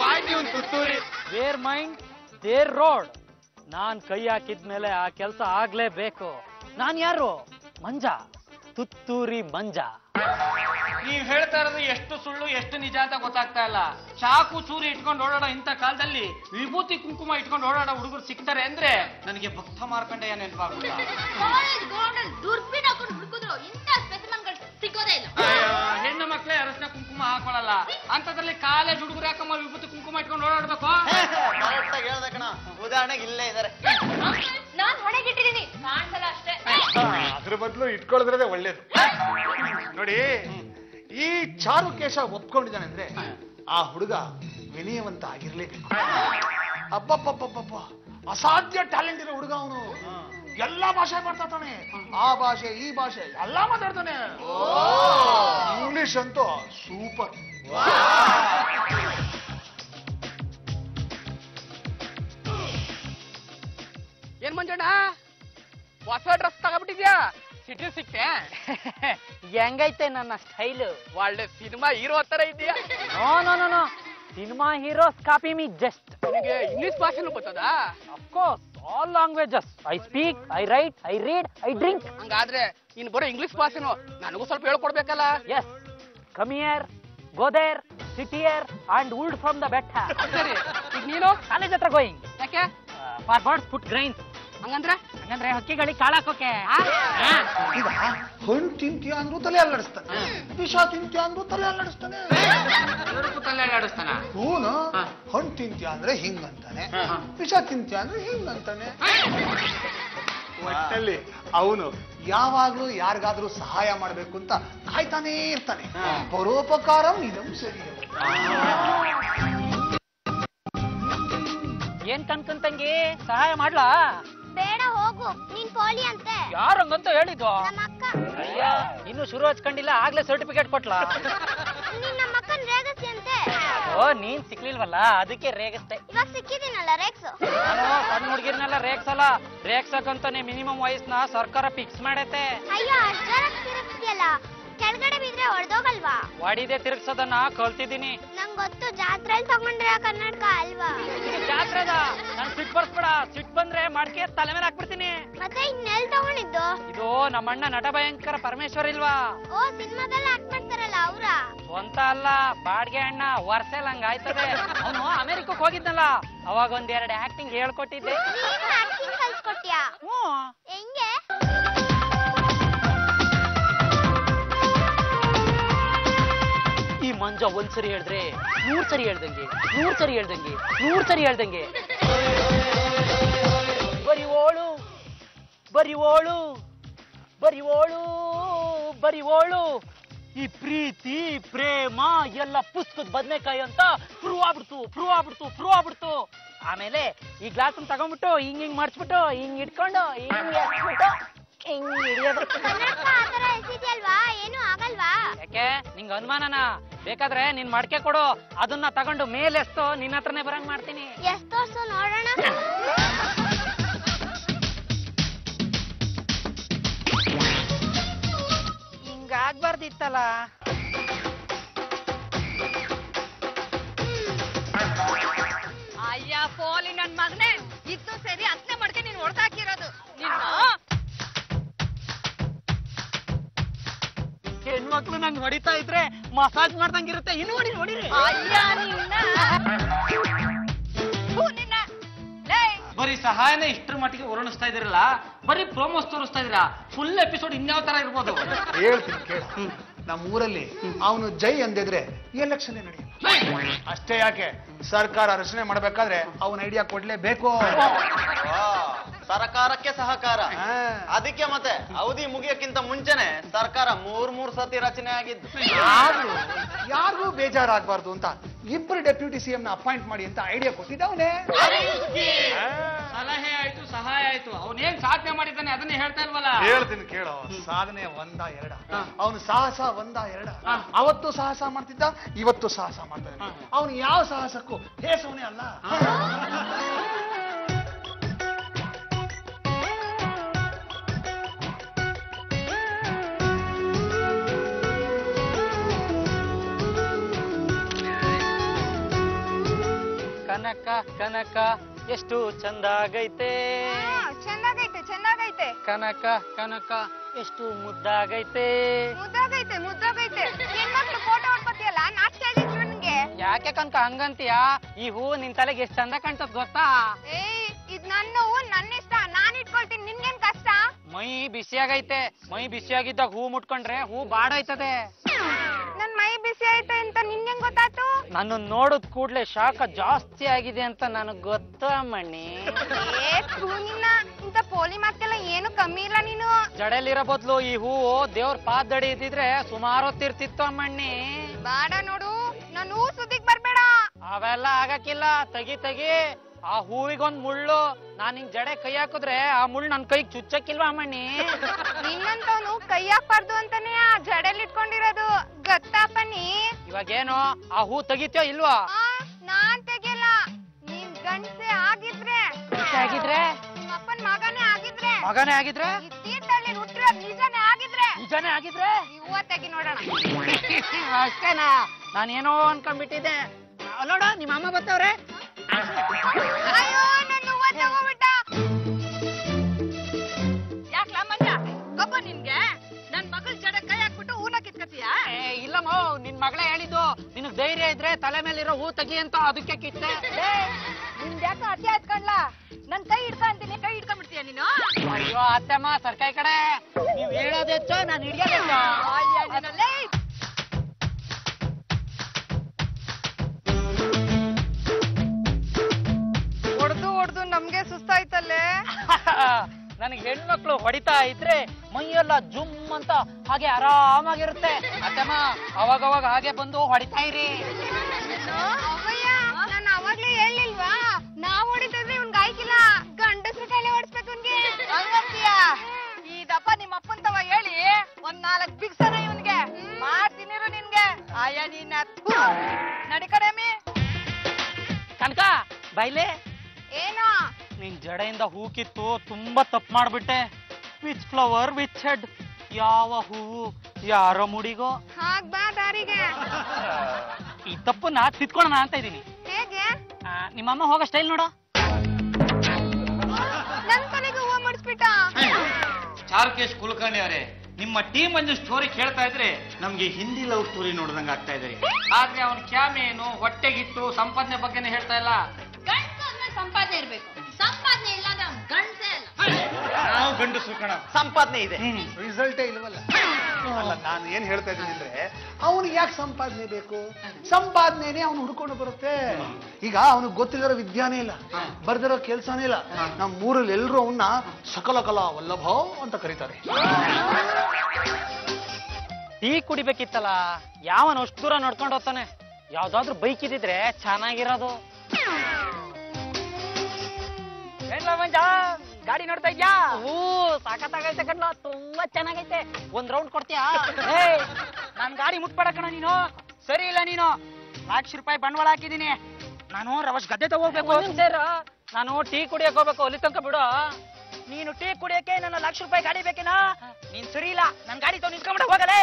where mind there road ನಾನ್ ಕೈ ಹಾಕಿದ್ಮೇಲೆ ಆ ಕೆಲಸ ಆಗ್ಲೇಬೇಕು ನಾನ್ ಯಾರು ಮಂಜ ತುತ್ತೂರಿ ಮಂಜ ನೀವ್ ಹೇಳ್ತಾ ಇರೋದು ಎಷ್ಟು ಸುಳ್ಳು ಎಷ್ಟು ನಿಜ ಅಂತ ಗೊತ್ತಾಗ್ತಾ ಇಲ್ಲ ಚಾಕು ಚೂರಿ ಇಟ್ಕೊಂಡು ಓಡಾಡೋ ಇಂಥ ಕಾಲದಲ್ಲಿ ವಿಭೂತಿ ಕುಂಕುಮ ಇಟ್ಕೊಂಡು ಓಡಾಡೋ ಹುಡುಗರು ಸಿಗ್ತಾರೆ ಅಂದ್ರೆ ನನಗೆ ಭಕ್ತ ಮಾರ್ಕಂಡೆಯ ನೆನಪಾಗುತ್ತಾ ಕಾಲೇಜ್ ಗ್ರೌಂಡ್ ದುರ್ಬಿನ್ ಹಾಕೊಂಡು ಹುಡುಕಿದ್ರು ಇಂಥ ಸ್ಪೆಸಿಮನ್ಗಳು ಸಿಗೋದೇ ಇಲ್ಲ ಹೆಣ್ಣು ಮಕ್ಕಳೇ ಅರಸಿನ ಕುಂಕುಮ ಹಾಕೊಳ್ಳಲ್ಲ ಅಂತದ್ರಲ್ಲಿ ಕಾಲೇಜ್ ಹುಡುಗರು ಯಾಕಮ್ಮ ವಿಭೂತಿ ಕುಂಕುಮ ಇಟ್ಕೊಂಡು ಓಡಾಡ್ಬೇಕು ಕರೆಕ್ಟಾಗಿ ಹೇಳ್ದೆ ಕಣ ಉದಾಹರಣೆಗೆ ಇಲ್ಲೇ ಇದಾರೆ ನಾನ್ ಹೊಣೆಗಿಟ್ಟಿದ್ದೀನಿ ಕಾಣಿಸಲ್ಲ ಅಷ್ಟೇ ಅದ್ರ ಬದಲು ಇಟ್ಕೊಳ್ಳೋದ್ರದೇ ಒಳ್ಳೇದು ನೋಡಿ ಈ ಚಾರುಕೇಶ ಒಪ್ಕೊಂಡಿದ್ದಾನೆ ಅಂದ್ರೆ ಆ ಹುಡುಗ ವಿನಯವಂತ ಆಗಿರ್ಲೇಬೇಕು ಅಬ್ಬಬ್ಬಬ್ಬಬ್ಬ ಅಸಾಧ್ಯ ಟ್ಯಾಲೆಂಟ್ ಇರೋ ಹುಡುಗ ಅವನು ಎಲ್ಲಾ ಭಾಷೆ ಮಾತಾಡ್ತಾನೆ ಆ ಭಾಷೆ ಈ ಭಾಷೆ ಎಲ್ಲಾ ಮಾತಾಡ್ತಾನೆ ಇಂಗ್ಲಿಷ್ ಅಂತೂ ಸೂಪರ್ ಏನ್ ಮಂಜಣ್ಣ ಹೊಸ ಡ್ರೆಸ್ ತಗೊಬಿಟ್ಟಿದ್ಯಾ ಸಿಟಿ ಸಿಕ್ತೆ ಹೆಂಗೈತೆ ನನ್ನ ಸ್ಟೈಲು ಒಳ್ಳೆ ಸಿನಿಮಾ ಹೀರೋ ತರ ಇದೆಯಾ no no no no cinema heroes copy me just ನಿನಗೆ ಇಂಗ್ಲಿಷ್ ಭಾಷೆನೂ ಬರ್ತದಾ of course all languages I speak I write I read I drink ಹಂಗಾದ್ರೆ ನೀನ್ ಬರೋ ಇಂಗ್ಲಿಷ್ ಭಾಷೆನೂ ನನಗೂ ಸ್ವಲ್ಪ ಹೇಳ್ಕೊಡ್ಬೇಕಲ್ಲ yes come here go there sit here and would from the ಬೆಟ್ಟ ಸರಿ ಈಗ ನೀನು ಕಾಲೇಜ್ ಹತ್ರ ಗೋಯಿಂಗ್ ಯಾಕೆ ಫಾರ್ ಬರ್ಡ್ಸ್ ಪುಟ್ ಗ್ರೈನ್ಸ್ ಹಂಗಂದ್ರೆ ಹಂಗಂದ್ರೆ ಹಕ್ಕಿಗಳಿಗೆ ಕಾಳಾಕೋಕೆ ಈಗ ಹಣ್ಣು ತಿಂತೀಯ ಅಂದ್ರೂ ತಲೆ ಅಲ್ಲಾಡಿಸ್ತಾನೆ ವಿಷ ತಿಂತೀಯ ಅಂದ್ರೂ ತಲೆ ಅಲ್ಲಾಡಿಸ್ತಾನೆ ಎರಡಕ್ಕೂ ತಲೆ ಆಡಿಸ್ತಾನ ಹೂನು ಹಣ್ಣು ತಿಂತೀಯ ಅಂದ್ರೆ ಹಿಂಗಂತಾನೆ ವಿಷ ತಿಂತೀಯ ಅಂದ್ರೆ ಹಿಂಗಂತಾನೆ ಒಟ್ಟಲ್ಲಿ ಅವನು ಯಾವಾಗ್ಲೂ ಯಾರಿಗಾದ್ರೂ ಸಹಾಯ ಮಾಡ್ಬೇಕು ಅಂತ ಕಾಯ್ತಾನೇ ಇರ್ತಾನೆ ಪರೋಪಕಾರಂ ಇದಂ ಸರಿ ಏನ್ ಕನ್ಕಂತಂಗಿ ಸಹಾಯ ಮಾಡ್ಲಾ ಬೇಡ ಹೋಗು ನೀನ್ ಪೋಲಿ ಅಂತೆ ಯಾರಂಗಂತ ಹೇಳಿದ್ದು ನಮ್ಮ ಅಕ್ಕ ಅಯ್ಯ ಇನ್ನು ಶುರು ಹಚ್ಕೊಂಡಿಲ್ಲ ಆಗ್ಲೇ ಸರ್ಟಿಫಿಕೇಟ್ ಕೊಟ್ಲಾ ನೀನ್ ನಮ್ಮ ಅಕ್ಕನ್ ರೇಗಸಿ ಅಂತೆ ಓ ನೀನ್ ಸಿಕ್ಲಿಲ್ವಲ್ಲ ಅದಕ್ಕೆ ರೇಗಿಸ್ತೆ ಇವಾಗ ಸಿಕ್ಕಿದೀನಲ್ಲ ರೇಗ್ಸು ನಾನು ಸಣ್ಣ ಹುಡುಗಿರ್ನೆಲ್ಲ ರೇಗ್ಸಲ್ಲ ರೇಗ್ಸಕ್ಕಂತಾನೆ ಮಿನಿಮಮ್ ವಯಸ್ಸನ್ನ ಸರ್ಕಾರ ಫಿಕ್ಸ್ ಮಾಡೈತೆ ಅಯ್ಯೋ ಅಷ್ಟ್ ಜನ ತಿರುಗ್ತಿಯಲ್ಲ ಕೆಳಗಡೆ ಬಿದ್ರೆ ಹೊಡೆದೋಗಲ್ವಾ ಹೊಡಿದೆ ತಿರ್ಗ್ಸೋದನ್ನ ಕಲ್ತಿದ್ದೀನಿ ನಂಗ್ ಗೊತ್ತು ಜಾತ್ರೆಯಲ್ಲಿ ತಗೊಂಡ್ರೆ ಕರ್ನಾಟಕ ಅಲ್ವಾ ಇದು ಜಾತ್ರೆದ ನನ್ ಸಿಟ್ ಬರ್ಸ್ಬೇಡ ಸಿಟ್ ಬಂದ್ರೆ ಮಾಡ್ಕೆ ತಲೆ ಮೇಲೆ ಹಾಕ್ಬಿಡ್ತೀನಿ ಮತ್ತೆ ಇನ್ನೆಲ್ ತಗೊಂಡಿದ್ದು ಇದು ನಮ್ಮಣ್ಣ ನಟ ಭಯಂಕರ ಪರಮೇಶ್ವರ್ ಇಲ್ವಾ ಓ ಸಿನಿಮಾದಲ್ಲಿ ಆಕ್ಟ್ ಮಾಡ್ತಾರಲ್ಲ ಅವ್ರ ಸ್ವಂತ ಅಲ್ಲ ಬಾಡ್ಗೆ ಅಣ್ಣ ವರ್ಷಲ್ ಹಂಗ ಆಯ್ತದೆ ಅವನು ಅಮೆರಿಕಕ್ಕೆ ಹೋಗಿದ್ನಲ್ಲ ಅವಾಗ ಒಂದೆರಡು ಆಕ್ಟಿಂಗ್ ಹೇಳ್ಕೊಟ್ಟಿದ್ದೆ ನೀನು ಆಕ್ಟಿಂಗ್ ಕಲ್ಸ್ಕೊಟ್ಯಾ ಹ್ಞೂ ಹೆಂಗೆ ಈ ಮಂಜ ಒಂದ್ಸರಿ ಹೇಳಿದ್ರೆ ನೂರ್ ಸರಿ ಹೇಳ್ದಂಗೆ ನೂರ್ ಸರಿ ಹೇಳ್ದಂಗೆ ನೂರ್ ಸರಿ ಹೇಳ್ದಂಗೆ ಬರಿ ಓಳು ಬರಿ ಓಳು ಬರಿ ಓಳು ಬರಿ ಓಳು ಈ ಪ್ರೀತಿ ಪ್ರೇಮ ಎಲ್ಲ ಪುಸ್ತಕದ ಬದನೆಕಾಯಿ ಅಂತ ಪ್ರೂವ್ ಆಗ್ಬಿಡ್ತು ಪ್ರೂವ್ ಆಗ್ಬಿಡ್ತು ಪ್ರೂವ್ ಆಗ್ಬಿಡ್ತು ಆಮೇಲೆ ಈ ಗ್ಲಾಸ್ ತಗೊಂಡ್ಬಿಟ್ಟು ಹಿಂಗ್ ಹಿಂಗ್ ಮರ್ಚ್ಬಿಟ್ಟು ಹಿಂಗ್ ಇಟ್ಕೊಂಡು ಹಿಂಗ್ ಎಸ್ಬಿಟ್ಟು ಹಿಂಗ್ ಹಿಡಿಯೋದು ಕನ್ನಡಕ ಆತರ ಎಸಿದ್ಯಲ್ವಾ ಏನು ಆಗಲ್ವಾ ಯಾಕೆ ನಿಂಗ್ ಅನುಮಾನನ ಬೇಕಾದ್ರೆ ನಿನ್ ಮಡ್ಕೆ ಕೊಡು ಅದನ್ನ ತಗೊಂಡು ಮೇಲೆಸ್ತು ನಿನ್ನ ಹತ್ರನೇ ಬರಂಗ್ ಮಾಡ್ತೀನಿ ಎಷ್ಟ್ ತೋರ್ಸು ನೋಡೋಣ ಹಿಂಗಾಗ್ಬಾರ್ದಿತ್ತಲ್ಲ ಅಯ್ಯ ಪೋಲಿ ನನ್ ಮಗನೇ ಇದ್ದು ಸರಿ ಅತ್ನೆ ಮಾಡ್ಕೆ ನೀನ್ ಹೊಡ್ದಾಕಿರೋದು ಹೆಣ್ಮಕ್ಳು ನಂಗೆ ಹೊಡಿತಾ ಇದ್ರೆ ಮಸಾಜ್ ಮಾಡ್ದಂಗಿರುತ್ತೆ ಇನ್ನು ಹೊಡಿ ಹೊಡಿರಿ ಅಯ್ಯ ನಿನ್ನ ಥು, ನಿನ್ನ ಲೇ ಬರೀ ಸಹಾಯನ ಇಷ್ಟರ ಮಟ್ಟಿಗೆ ವರ್ಣಿಸ್ತಾ ಇದಿರಲ್ಲ ಬರೀ ಪ್ರೋಮೋಸ್ ತೋರಿಸ್ತಾ ಇದೀರಾ ಫುಲ್ ಎಪಿಸೋಡ್ ಇನ್ಯಾವ ತರ ಇರ್ಬೋದು ಹೇಳ್ತೀನಿ ಕೇಳ ನಮ್ಮ ಊರಲ್ಲಿ ಅವನು ಜೈ ಅಂದಿದ್ರೆ ಎಲೆಕ್ಷನ್ ನಡೆಯಲ್ಲ ಅಷ್ಟೇ ಯಾಕೆ ಸರ್ಕಾರ ರಚನೆ ಮಾಡ್ಬೇಕಾದ್ರೆ ಅವನ ಐಡಿಯಾ ಕೊಡ್ಲೇಬೇಕು ಸರ್ಕಾರಕ್ಕೆ ಸಹಕಾರ ಹಾ. ಅದಕ್ಕೆ ಮತ್ತೆ ಅವಧಿ ಮುಗಿಯಕ್ಕಿಂತ ಮುಂಚೆನೆ ಸರ್ಕಾರ ಮೂರ್ ಮೂರ್ ಸತಿ ರಚನೆ ಆಗಿದ್ದು ಯಾರು ಯಾರಿಗೂ ಬೇಜಾರಾಗಬಾರ್ದು ಅಂತ ಇಬ್ಬರು ಡೆಪ್ಯೂಟಿ ಸಿಎಂ ನ ಅಪಾಯಿಂಟ್ ಮಾಡಿ ಅಂತ ಐಡಿಯಾ ಕೊಟ್ಟಿದ್ದವನೇ ಸಲಹೆ ಆಯ್ತು ಸಹಾಯ ಆಯ್ತು ಅವನೇನ್ ಸಾಧನೆ ಮಾಡಿದ್ದಾನೆ ಅದನ್ನೇ ಹೇಳ್ತಾ ಇಲ್ವಲ್ಲ ಹೇಳ್ತೀನಿ ಕೇಳೋ ಸಾಧನೆ ಒಂದ ಎರಡ ಅವನು ಸಾಹಸ ಒಂದ ಎರಡ ಅವತ್ತು ಸಾಹಸ ಮಾಡ್ತಿದ್ದ ಇವತ್ತು ಸಾಹಸ ಮಾಡ್ತಾನೆ ಅವನು ಯಾವ ಸಾಹಸಕ್ಕೂ ಹೇಸವನೇ ಅಲ್ಲ ಕನಕ ಕನಕ ಎಷ್ಟು ಚಂದ ಆಗೈತೆ ಚೆನ್ನಾಗೈತೆ ಚೆನ್ನಾಗೈತೆ ಕನಕ ಕನಕ ಎಷ್ಟು ಮುದ್ದಾಗೈತೆ ಮುದ್ದಾಗೈತೆ ಮುದ್ದಾಗೈತೆ ಹೆಣ್ಮಕ್ಳು ಫೋಟೋ ಹೊಡ್ಕೊತಿಯಲ್ಲ ನಾಚಿಕೆ ಆಗಿತ್ತು ನಿನ್ಗೆ ಯಾಕೆ ಕನಕ ಹಂಗಂತೀಯ ಈ ಹೂ ನಿನ್ ತಲೆಗೆ ಎಷ್ಟ್ ಚಂದ ಕಾಣ್ತದ ಗೊತ್ತಾ ಏಯ್ ಇದ್ ನನ್ನ ಹೂ ನನ್ನ ಇಷ್ಟ ನಾನ್ ಇಟ್ಕೊಳ್ತೀನಿ ನಿನ್ಗೇನ್ ಕಷ್ಟ ಮೈ ಬಿಸಿಯಾಗೈತೆ ಮೈ ಬಿಸಿಯಾಗಿದ್ದಾಗ ಹೂ ಮುಟ್ಕೊಂಡ್ರೆ ಹೂ ಬಾಡಾಯ್ತದೆ ನನ್ ಮೈ ಬಿಸಿ ಐತೆ ಅಂತ ನಿನ್ಗೇನ್ ಗೊತ್ತಾಯ್ತು ನನ್ನ ನೋಡಿದ ಕೂಡ್ಲೆ ಶಾಖ ಜಾಸ್ತಿ ಆಗಿದೆ ಅಂತ ನನಗ್ ಗೊತ್ತಾ ಮಣ್ಣಿ ಏ ಥೂ ನಿನ್ನ ಇಂತ ಪೋಲಿ ಮಾತ್ಕೆಲ್ಲ ಏನು ಕಮ್ಮಿ ಇಲ್ಲ ನೀನು ಜಡೆಲಿರೋ ಬದ್ಲು ಈ ಹೂವು ದೇವ್ರ ಪಾದಡಿ ಇದ್ದಿದ್ರೆ ಸುಮಾರು ಹೊತ್ತಿರ್ತಿತ್ತು ಅಮ್ಮಣ್ಣಿ ಬಾಡ ನೋಡು ನಾನು ಹೂ ಸುದ್ದಿಗ್ ಬರ್ಬೇಡ ಅವೆಲ್ಲ ಆಗಕ್ಕಿಲ್ಲ ತೆಗಿ ತೆಗಿ ಆ ಹೂವಿಗೊಂದ್ ಮುಳ್ಳು ನಾನ್ ಹಿಂಗ್ ಜಡೆ ಕೈ ಹಾಕಿದ್ರೆ ಆ ಮುಳ್ಳು ನನ್ ಕೈಗೆ ಚುಚ್ಚಕ್ಕಿಲ್ವಾ ಅಮ್ಮಣ್ಣಿ ನಿನ್ನಂತವನು ಕೈ ಹಾಕ್ಬಾರ್ದು ಅಂತಾನೆ ಆ ಜಡೆಲ್ ಇಟ್ಕೊಂಡಿರೋದು ಗೊತ್ತಾಪನಿ ಇವಾಗೇನು ಆ ಹೂ ತೆಗಿತ್ಯೋ ಇಲ್ವಾ ಆ ನಾನ್ ತೆಗಿಯಲ್ಲ ನೀನ್ ಗಂಡ್ಸೆ ಆಗಿದ್ರೆ ಆಗಿದ್ರೆ ನಿಮ್ಮ ಅಪ್ಪನ್ ಮಗನೇ ಆಗಿದ್ರೆ ಮಗನೇ ಆಗಿದ್ರೆ ಈ ತೀರ್ಥಹಳ್ಳಿ ಹುಟ್ಟಿರೋದ್ ನಿಜನೇ ಆಗಿದ್ರೆ ನಿಜಾನೇ ಆಗಿದ್ರೆ ಹೂವ ತೆಗಿ ನೋಡೋಣ ಅಷ್ಟೇನಾ ನಾನೇನೋ ಅನ್ಕೊಂಡ್ಬಿಟ್ಟಿದ್ದೆ ಅಲ್ಲೋಡ ನಿಮ್ಮ ಅಮ್ಮ ಬರ್ತಾವ್ರೆ ಅಯ್ಯೋ ನನ್ನ ಹೂವ ತಗೋಬಿಟ್ಟ ಯಾಕ್ಲ ಮಂಜ ಕಬ್ಬ ನಿನ್ಗೆ ನನ್ ಮಗಳ ಜಡೆ ಕೈ ಹಾಕ್ಬಿಟ್ಟು ಹೂನ ಕಿತ್ಕತೀಯ ಏ, ಇಲ್ಲಮ್ಮ ನಿನ್ ಮಗಳೇ ಹೇಳಿದ್ದು ನಿನಗ್ ಧೈರ್ಯ ಇದ್ರೆ ತಲೆ ಮೇಲಿರೋ ಹೂ ತೆಗಿ ಅಂತ ಅದಕ್ಕೆ ಕಿತ್ತೆ ನಿಮ್ದು ಯಾಕೆ ಅತಿ ಆಯ್ತ್ಕೊಂಡ್ಲ ನನ್ ಕೈ ಹಿಡ್ಕೊಂತೀನಿ ಕೈ ಹಿಡ್ಕೊಂಡ್ಬಿಡ್ತೀಯ ನೀನು ಅಯ್ಯೋ ಅತ್ತಮ್ಮ ಸರ್ಕಾರಿ ಕಡೆ ನೀವ್ ಹೇಳೋದೆಚ್ಚೋ ನಾನು ಹಿಡಿಯೋದೆಚ್ಚೋ ಅಯ್ಯ ನಿನ್ನ ಲೇ. ಹೊಡ್ದು ಹೊಡ್ದು ನಮ್ಗೆ ಸುಸ್ತಾಯ್ತಲ್ಲೇ ನನಗೆ ಹೆಣ್ಮಕ್ಳು ಹೊಡಿತಾ ಇದ್ರೆ ಮೈಯೆಲ್ಲ ಜುಮ್ ಅಂತ ಹಾಗೆ ಆರಾಮಾಗಿರುತ್ತೆ ಅತ್ತಮ್ಮ ಅವಾಗ ಅವಾಗ ಹಾಗೆ ಬಂದು ಹೊಡಿತಾ ಇರಿ ಅವಯ್ಯ ನಾನು ಅವಾಗ್ಲೇ ಹೇಳಿಲ್ವಾ ನಾವ್ ಹೊಡಿತಿದ್ರೆ ಇವ್ನ್ ಗಾಯ್ಕಿಲ್ಲ ಗಂಡಸ್ರ ಕೈಲಿ ಹೊಡಿಸ್ಬೇಕು ಇವ್ನ್ಗೆ ಹಂಗಂತೀಯ ಈ ದಪ್ಪ ನಿಮ್ಮ ಅಪ್ಪನ್ ತವ ಹೇಳಿ ಒಂದ್ ನಾಲ್ಕ್ ಬಿಗ್ಸನ ಇವ್ನ್ಗೆ ಮಾಡ್ತೀನಿರು ನಿನ್ಗೆ ಆಯ ನಿನ್ನ ಥು. ನಡಿ ಕಡೆಮಿ ಕನಕ ಬೈಲೆ ಏನೋ ನಿನ್ ಜಡೆಯಿಂದ ಹೂ ಕಿತ್ತು ತುಂಬಾ ತಪ್ಪು ಮಾಡ್ಬಿಟ್ಟೆ ವಿಚ್ ಫ್ಲವರ್ ವಿಚ್ ಹೆಡ್ ಯಾವ ಹೂವು ಯಾರೋ ಮುಡಿಗೋ ಹಾಗ್ ಬಾ ದಾರಿಗೆ ಈ ತಪ್ಪನ್ನ ತಿದ್ಕೊಳ್ಳೋಣ ಅಂತ ಇದೀನಿ ಹೇಗೆ ಆ, ನಿಮ್ಮಮ್ಮ ಹೋಗೋ ಸ್ಟೈಲ್ ನೋಡು ನನ್ ತಲೆಗೆ ಹೂವ ಮಾಡಿಸ್ಬಿಟ್ಟ ಚಾರುಕೇಶ್ ಕುಲಕರ್ಣಿ ಅವರೇ ನಿಮ್ಮ ಟೀಮ್ ಒಂದು ಸ್ಟೋರಿ ಕೇಳ್ತಾ ಇದ್ರೆ ನಮ್ಗೆ ಹಿಂದಿ ಲವ್ ಸ್ಟೋರಿ ನೋಡ್ದಂಗ ಆಗ್ತಾ ಇದೆ ಆದ್ರೆ ಅವನ ಕ್ಯಾಮೆ ಏನು ಹೊಟ್ಟೆಗಿಟ್ಟು ಸಂಪಾದನೆ ಬಗ್ಗೆನೇ ಹೇಳ್ತಾ ಇಲ್ಲ ಗಂಡ್ಸು ಅಂದ್ಮೇಲೆ ಸಂಪಾದನೆ ಇರ್ಬೇಕು ಸಂಪಾದನೆ ಇಲ್ಲ ಅಂದ್ರೆ ಅವ್ನ್ ಗಂಡ್ಸೇ ಅಲ್ಲ ನಾವು ಗಂಡಸರು ಕಣ ಸಂಪಾದನೆ ಇದೆ ರಿಸಲ್ಟೇ ಇಲ್ವಲ್ಲ ಅಲ್ಲ ನಾನು ಏನ್ ಹೇಳ್ತಾ ಇದ್ದೀನಿ ಅಂದ್ರೆ ಅವನಿಗೆ ಯಾಕೆ ಸಂಪಾದನೆ ಬೇಕು ಸಂಪಾದನೆನೇ ಅವನು ಹುಡ್ಕೊಂಡು ಬರುತ್ತೆ ಈಗ ಅವನಿಗೆ ಗೊತ್ತಿರೋ ವಿದ್ಯಾನೇ ಇಲ್ಲ ಬರ್ದಿರೋ ಕೆಲ್ಸನೇ ಇಲ್ಲ ನಮ್ಮ ಊರಲ್ಲಿ ಎಲ್ಲರೂ ಅವನ್ನ ಸಕಲ ಕಲಾ ವಲ್ಲಭ ಅಂತ ಕರೀತಾರೆ ಟೀ ಕುಡಿಬೇಕಿತ್ತಲ್ಲ ಯಾವನ ಅಷ್ಟು ದೂರ ನಡ್ಕೊಂಡು ಹೋಗ್ತಾನೆ ಯಾವ್ದಾದ್ರು ಬೈಕ್ ಇದ್ದಿದ್ರೆ ಚೆನ್ನಾಗಿರೋದು ಏನ್ಲ ಮಂಜ ಗಾಡಿ ನೋಡ್ತಾ ಇದ್ಯಾ ಹೂ ಸಾಕತ್ತಾಗೈತೆ ಕಣ್ಣ ತುಂಬಾ ಚೆನ್ನಾಗೈತೆ ಒಂದ್ ರೌಂಡ್ ಕೊಡ್ತೀಯಾ ಏ ನನ್ ಗಾಡಿ ಮುಟ್ಬೇಡ ಕಣ ನೀನು ಸರಿ ಇಲ್ಲ ನೀನು ಲಕ್ಷ ರೂಪಾಯಿ ಬಂಡವಾಳ ಹಾಕಿದೀನಿ ನಾನು ರವಶ್ ಗದ್ದೆ ತಗೋಬೇಕು ಸೇರ ನಾನು ಟೀ ಕುಡಿಯಕ್ ಹೋಗ್ಬೇಕು ಅಲ್ಲಿ ತನಕ ಬಿಡು ನೀನು ಟೀ ಕುಡಿಯಕ್ಕೆ ನನ್ನ ಲಕ್ಷ ರೂಪಾಯಿ ಗಾಡಿ ಬೇಕೇನಾ ನೀನ್ ಸರಿ ಇಲ್ಲ ನನ್ ಗಾಡಿ ತಗೊಂಡು ನಿಂತ್ಕೊಂಡ್ಬಿಡ ಹೋಗಲೇ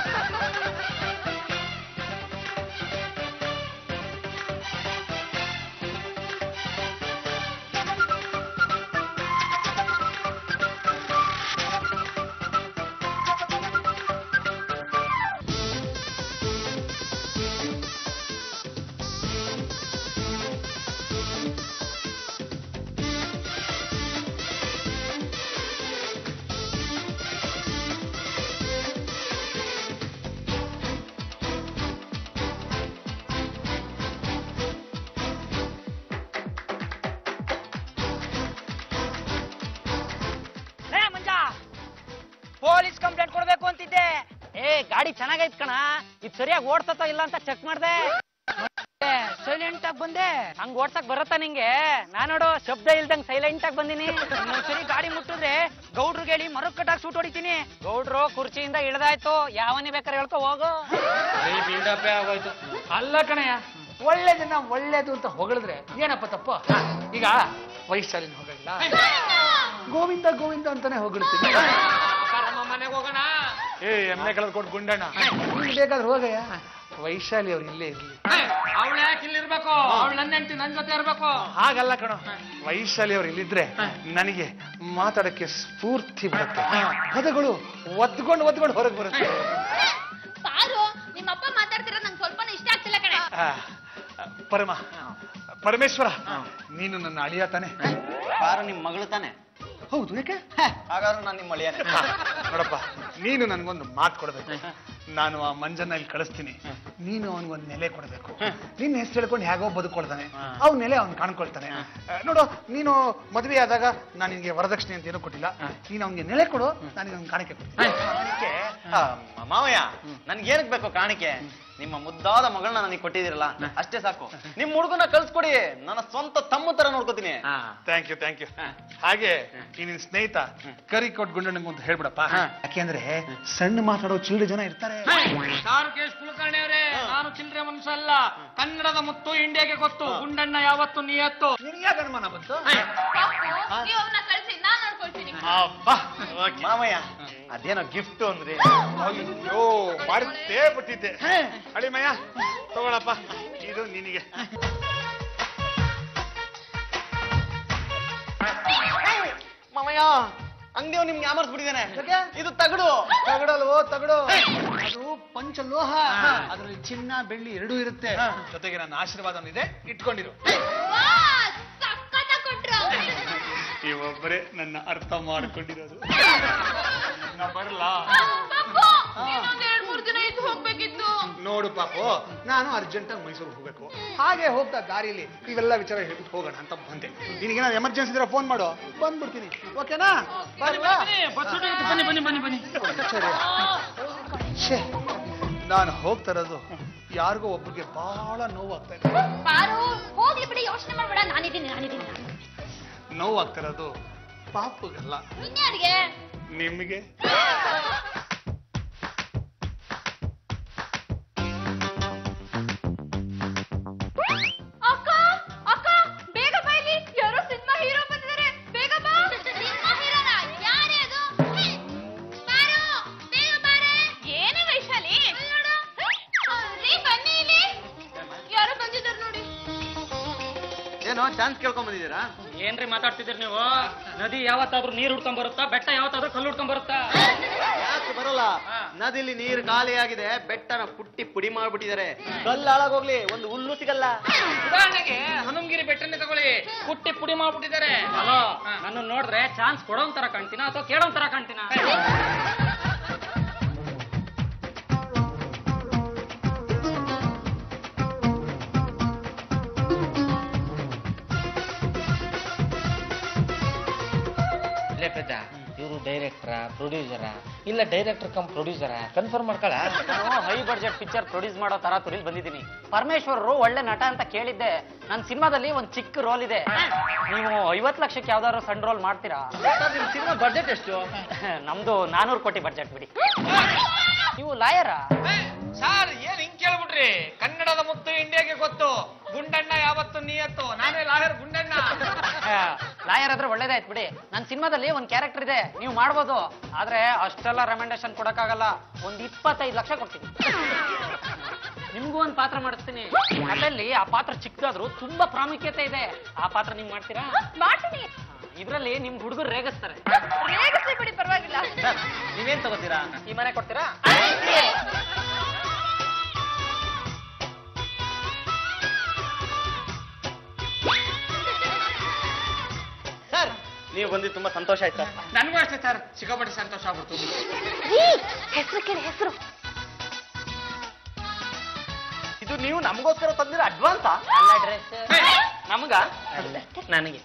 ಲೇ ಮಂಜ ಪೊಲೀಸ್ ಕಂಪ್ಲೇಂಟ್ ಕೊಡ್ಬೇಕು ಅಂತಿದ್ದೆ ಏ ಗಾಡಿ ಚೆನ್ನಾಗೈತ್ ಕಣ ಇದು ಸರಿಯಾಗಿ ಓಡ್ತತ ಇಲ್ಲ ಅಂತ ಚೆಕ್ ಮಾಡ್ದೆ ಸೈಲೆಂಟ್ ಆಗಿ ಬಂದೆ ಹಂಗ್ ಓಡ್ಸಕ್ ಬರತ್ತಾ ನಿಂಗೆ ನಾನ್ ನೋಡು ಶಬ್ದ ಇಲ್ದಂಗ್ ಸೈಲೆಂಟ್ ಆಗಿ ಬಂದಿನಿ ಸರಿ ಗಾಡಿ ಮುಟ್ಟಿದ್ರೆ ಗೌಡ್ರಿಗೆ ಹೇಳಿ ಮರಕ್ ಕಟ್ಟಾಕ್ ಸೂಟ್ ಹೊಡಿತೀನಿ ಗೌಡ್ರು ಕುರ್ಚಿಯಿಂದ ಇಳ್ದಾಯ್ತು ಯಾವನೇ ಬೇಕಾದ್ರೆ ಹೇಳ್ಕೊ ಹೋಗು ಬಿಲ್ಡಪ್ ಆಗೋಯ್ತು ಅಲ್ಲ ಕಣಯ್ಯ ಒಳ್ಳೇದನ್ನ ಒಳ್ಳೇದು ಅಂತ ಹೊಗಳಿದ್ರೆ ಏನಪ್ಪ ತಪ್ಪು ಈಗ ವೈಶಾಲಿನ ಹೊಗಳಿಲ್ಲ ಗೋವಿಂದ ಗೋವಿಂದ ಅಂತಾನೆ ಹೊಗಳ್ತೀನಿ ಮನೆಗೆ ಹೋಗೋಣ ಏ ಎಮ್ಮೆ ಕಳೆದ್ಕೊಟ್ಟು ಗುಂಡಣ್ಣ ನಿಂಗ್ ಬೇಕಾದ್ರೆ ಹೋಗಯ್ಯ ವೈಶಾಲಿ ಅವ್ರು ಇಲ್ಲೇ ಇರ್ಲಿ ಅವಳು ಯಾಕೆ ಇಲ್ಲಿರ್ಬೇಕು ಅವಳು ನನ್ನ ಹೆಂಡತಿ ನನ್ ಜೊತೆ ಇರ್ಬೇಕು ಹಾಗಲ್ಲ ಕಣೋ ವೈಶಾಲಿ ಅವ್ರು ಇಲ್ಲಿದ್ರೆ ನನಗೆ ಮಾತಾಡಕ್ಕೆ ಸ್ಫೂರ್ತಿ ಬರುತ್ತೆ ಪದಗಳು ಒದ್ಕೊಂಡು ಒದ್ಕೊಂಡು ಹೊರಗೆ ಬರುತ್ತೆ ಪಾರು ನಿಮ್ಮಪ್ಪ ಮಾತಾಡ್ತಿರೋದು ನಂಗೆ ಸ್ವಲ್ಪನೂ ಇಷ್ಟ ಆಗ್ತಿಲ್ಲ ಕಣೆ ಆ, ಪರಮ ಪರಮೇಶ್ವರ ನೀನು ನನ್ನ ಅಳಿಯ ತಾನೆ ಪಾರು ನಿಮ್ ಮಗಳು ತಾನೆ ಹೌದು ಯಾಕೆ ಹಾಗಾದ್ರೆ ನಾನು ನಿಮ್ಮ ಅಳಿಯನೇ ನೋಡಪ್ಪ ನೀನು ನನ್ಗೊಂದು ಮಾತು ಕೊಡ್ಬೇಕು ನಾನು ಆ ಮಂಜನ್ನ ಇಲ್ಲಿ ಕಳಿಸ್ತೀನಿ ನೀನು ಅವನಿಗೊಂದು ನೆಲೆ ಕೊಡ್ಬೇಕು ನಿನ್ನ ಹೆಸರು ಹೇಳ್ಕೊಂಡು ಹೇಗೋ ಬದುಕೊಳ್ತಾನೆ ಅವ್ನ ನೆಲೆ ಅವ್ನು ಕಾಣ್ಕೊಳ್ತಾನೆ ಆ, ನೋಡು ನೀನು ಮದುವೆ ಆದಾಗ ನಾನು ನಿನ್ಗೆ ವರದಕ್ಷಿಣೆ ಅಂತ ಏನೂ ಕೊಟ್ಟಿಲ್ಲ ನೀನು ಅವನಿಗೆ ನೆಲೆ ಕೊಡು ನಾನು ಅವ್ನ ಕಾಣಿಕೆ ಕೊಡ್ತೀನಿ ಕಾಣಿಕೆ? ಆ, ಮ- ಮಾವಯ್ಯ ನನ್ಗೆ ಏನಕ್ ಬೇಕು ಕಾಣಿಕೆ ನಿಮ್ಮ ಮುದ್ದಾದ ಮಗಳನ್ನ ನನಗೆ ಕೊಟ್ಟಿದ್ದೀರಲ್ಲ ಅಷ್ಟೇ ಸಾಕು ನಿಮ್ ಹುಡುಗನ ಕಳ್ಸ್ಕೊಡಿ ನನ್ನ ಸ್ವಂತ ತಮ್ಮ ತರ ನೋಡ್ಕೋತೀನಿ ಥ್ಯಾಂಕ್ ಯು ಥ್ಯಾಂಕ್ ಯು ಹಾಗೆ ಈ ನಿನ್ ಸ್ನೇಹಿತ ಕರಿ ಕೊಟ್ಟು ಗುಂಡಣ್ಣಂಗೆ ಅಂತ ಹೇಳ್ಬಿಡಪ್ಪ ಯಾಕೆಂದ್ರೆ ಸಣ್ಣ ಮಾತಾಡೋ ಚಿಲ್ಡ್ ಜನ ಇರ್ತಾರೆ ಚಾರುಕೇಶ್ ಕುಲಕರ್ಣಿ ಅವರೇ ನಾನು ಚಿಲ್ಲರೆ ಮನುಷ್ಯ ಅಲ್ಲ ಕನ್ನಡದ ಮುತ್ತು ಇಂಡಿಯಾಗೆ ಗೊತ್ತು ಗುಂಡಣ್ಣ ಯಾವತ್ತು ನಿಯತ್ತು ನಿನ್ಗೆ ಯಾಕೆ ಅನುಮಾನ ಬಂತು ನೀವು ಅವನ್ನ ಕಳ್ಸಿ ನಾನ್ ನೋಡ್ಕೊಳ್ತೀನಿ ಅಬ್ಬಾ ಮಾವಯ್ಯ ಅದೇನೋ ಗಿಫ್ಟ್ ಅಂದ್ರಿ ಅಯ್ಯೋ ಮರ್ತೇ ಬಿಟ್ಟಿದ್ದೆ ಅಳಿಮಯ್ಯ ತಗೊಳಪ್ಪ ಇದು ನಿನಗೆ ಮಾವಯ್ಯ ಅಂಗಡಿಯವ್ ನಿಮ್ಗೆ ಯಾಮರ್ಸ್ಬಿಟ್ಟಿದ್ದೇನೆ ಇದು ತಗಡು ತಗಡಲ್ವೋ ತಗಡು ಅದು ಪಂಚಲೋಹ ಅದರಲ್ಲಿ ಚಿನ್ನ ಬೆಳ್ಳಿ ಎರಡೂ ಇರುತ್ತೆ ಜೊತೆಗೆ ನನ್ನ ಆಶೀರ್ವಾದ ಇದೆ ಇಟ್ಕೊಂಡಿರು ಸಕ್ಕತ್ತ ಕೊಟ್ರು ಇವೊಬ್ಬರೇ ನನ್ನ ಅರ್ಥ ಮಾಡಿಕೊಂಡಿರೋದು ನಾ ಬರ್ಲಾ ಪಾಪು, ಇನ್ನೊಂದ್ ಎರಡ್ ಮೂರ್ ದಿನ ಇದ್ದು ಹೋಗ್ಬೇಕಿತ್ತು ನೋಡು ಪಾಪು ನಾನು ಅರ್ಜೆಂಟ್ ಆಗಿ ಮೈಸೂರು ಹೋಗ್ಬೇಕು ಹಾಗೆ ಹೋಗ್ತಾ ದಾರಿಲಿ ಇವೆಲ್ಲ ವಿಚಾರ ಹೇಳ್ಬಿಟ್ಟು ಹೋಗೋಣ ಅಂತ ಬಂದೆ ನಿನಗೇನಾದ್ರು ಎಮರ್ಜೆನ್ಸಿ ಇದ್ರೆ ಫೋನ್ ಮಾಡು ಬಂದ್ಬಿಡ್ತೀನಿ ಓಕೆನಾ ಬರ್ಲಾ ಬನ್ನಿ ಬನ್ನಿ ಬನ್ನಿ ಬನ್ನಿ ಸರಿ ಛೇ ನಾನು ಹೋಗ್ತಾ ಇರೋದು ಯಾರಿಗೋ ಒಬ್ಬರಿಗೆ ಬಹಳ ನೋವಾಗ್ತಾ ಇದೆ ಪಾರು ಹೋಗ್ಲಿ ಬಿಡಿ ಯೋಚನೆ ಮಾಡ್ಬೇಡ ನಾನಿದ್ದೀನಿ ನಾನಿದ್ದೀನಿ ನೋವಾಗ್ತಾ ಇರೋದು ಪಾಪುಗಲ್ಲ ಇನ್ಯಾರಿಗೆ ನಿಮಗೆ ಅಕ್ಕ ಅಕ್ಕ ಬೇಗ ಬಾ ಇಲ್ಲಿ ಯಾರೋ ಸಿನಿಮಾ ಹೀರೋ ಬಂದಿದ್ದಾರೆ ಬೇಗ ಬಾ ಸಿನಿಮಾ ಹೀರೋನ ಯಾರೇ ಅದು ಹೇ, ಬಾರು ಬೇಗ ಬಾರೆ ಏನ ಚಾನ್ಸ್ ಕೇಳ್ಕೊಂಡ್ ಬಂದಿದ್ದೀರಾ ಏನ್ರಿ ಮಾತಾಡ್ತಿದ್ದೀರಿ ನೀವು ನದಿ ಯಾವತ್ತಾದ್ರೂ ನೀರ್ ಹುಡ್ಕೊಂಡ್ ಬರುತ್ತಾ ಬೆಟ್ಟ ಯಾವತ್ತಾದ್ರೂ ಕಲ್ಲು ಹುಡ್ಕೊಂಡ್ ಬರುತ್ತಾ ಯಾಕೆ ಬರೋಲ್ಲ ನದಿಲಿ ನೀರು ಖಾಲಿಯಾಗಿದೆ ಬೆಟ್ಟನ ಪುಟ್ಟಿ ಪುಡಿ ಮಾಡ್ಬಿಟ್ಟಿದ್ದಾರೆ ಕಲ್ಲು ಹಾಳಾಗೋಗ್ಲಿ ಒಂದು ಹುಲ್ಲು ಸಿಗಲ್ಲ ಉದಾಹರಣೆಗೆ ಹನುಮಗಿರಿ ಬೆಟ್ಟನೇ ತಗೊಳ್ಳಿ ಕುಟ್ಟಿ ಪುಡಿ ಮಾಡ್ಬಿಟ್ಟಿದ್ದಾರೆ ಹಲೋ ನನ್ನ ನೋಡಿದ್ರೆ ಚಾನ್ಸ್ ಕೊಡೋನ್ ತರ ಕಾಣ್ತೀನ ಅಥವಾ ಕೇಳೋನ್ ತರ ಕಾಣ್ತೀನ ಲೇ ಪೆದ್ದ ಇವರು ಡೈರೆಕ್ಟರ ಪ್ರೊಡ್ಯೂಸರ ಇಲ್ಲ ಡೈರೆಕ್ಟರ್ ಕಮ್ ಪ್ರೊಡ್ಯೂಸರ ಕನ್ಫರ್ಮ್ ಮಾಡ್ಕೊಳ ನಾನು ಹೈ ಬಡ್ಜೆಟ್ ಪಿಕ್ಚರ್ ಪ್ರೊಡ್ಯೂಸ್ ಮಾಡೋ ತರ ತುರಿಲ್ ಬಂದಿದ್ದೀನಿ ಪರಮೇಶ್ವರರು ಒಳ್ಳೆ ನಟ ಅಂತ ಕೇಳಿದ್ದೆ ನನ್ನ ಸಿನಿಮಾದಲ್ಲಿ ಒಂದ್ ಚಿಕ್ಕ ರೋಲ್ ಇದೆ ನೀವು ಐವತ್ ಲಕ್ಷಕ್ಕೆ ಯಾವ್ದಾದ್ರು ಸಣ್ಣ ರೋಲ್ ಮಾಡ್ತೀರಾ ನಿಮ್ ಸಿನಿಮಾ ಬಜೆಟ್ ಎಷ್ಟು ನಮ್ದು ನಾನೂರು ಕೋಟಿ ಬಡ್ಜೆಟ್ ಬಿಡಿ ನೀವು ಲಾಯರಾ ಸರ್ ಏನ್ ಹಿಂಗ್ ಕೇಳ್ಬಿಟ್ರಿ ಕನ್ನಡದ ಮುತ್ತು ಇಂಡಿಯಾಗೆ ಗೊತ್ತು ಗುಂಡಣ್ಣ ಯಾವತ್ತು ನೀಯತ್ತು ನಾನೇ ಲಾಯರ್ ಗುಂಡಣ್ಣ ಲಾಯರ್ ಆದ್ರೆ ಒಳ್ಳೇದಾಯ್ತು ಬಿಡಿ ನನ್ನ ಸಿನಿಮಾದಲ್ಲಿ ಒಂದ್ ಕ್ಯಾರೆಕ್ಟರ್ ಇದೆ ನೀವು ಮಾಡ್ಬೋದು ಆದ್ರೆ ಅಷ್ಟೆಲ್ಲ ರೆಕಮೆಂಡೇಶನ್ ಕೊಡಕ್ಕಾಗಲ್ಲ ಒಂದ್ ಇಪ್ಪತ್ತೈದು ಲಕ್ಷ ಕೊಡ್ತೀನಿ ನಿಮ್ಗೂ ಒಂದ್ ಪಾತ್ರ ಮಾಡಿಸ್ತೀನಿ ಅದ್ರಲ್ಲಿ ಆ ಪಾತ್ರ ಚಿಕ್ಕದಾದ್ರೂ ತುಂಬಾ ಪ್ರಾಮುಖ್ಯತೆ ಇದೆ ಆ ಪಾತ್ರ ನೀವ್ ಮಾಡ್ತೀರಾ ಮಾಡ್ತೀನಿ ಇದ್ರಲ್ಲಿ ನಿಮ್ ಹುಡುಗರು ರೇಗಿಸ್ತಾರೆ ರೇಗಿಸ್ಲಿ ಬಿಡಿ ಪರವಾಗಿಲ್ಲ ಸರ್ ನೀವೇನ್ ತಗೋತೀರಾ ಈ ಮನೆ ಕೊಡ್ತೀರಾ ಸರ್ ನೀವು ಬಂದಿದ್ದು ತುಂಬಾ ಸಂತೋಷ ಆಯ್ತು ಸರ್ ನನ್ಗೂ ಅಷ್ಟೇ ಸರ್ ಸಿಕ್ಕಾಪಟ್ಟೆ ಸಂತೋಷ ಆಗ್ಬಿಡ್ತು ಹೆಸರು ಕೇಳಿ ಹೆಸರು ಇದು ನೀವು ನಮಗೋಸ್ಕರ ತಂದಿರೋ ಅಡ್ವಾನ್ಸಾ ಅಲ್ಲ ಡ್ರೆಸ್ ನಮಗ ನನಗೆ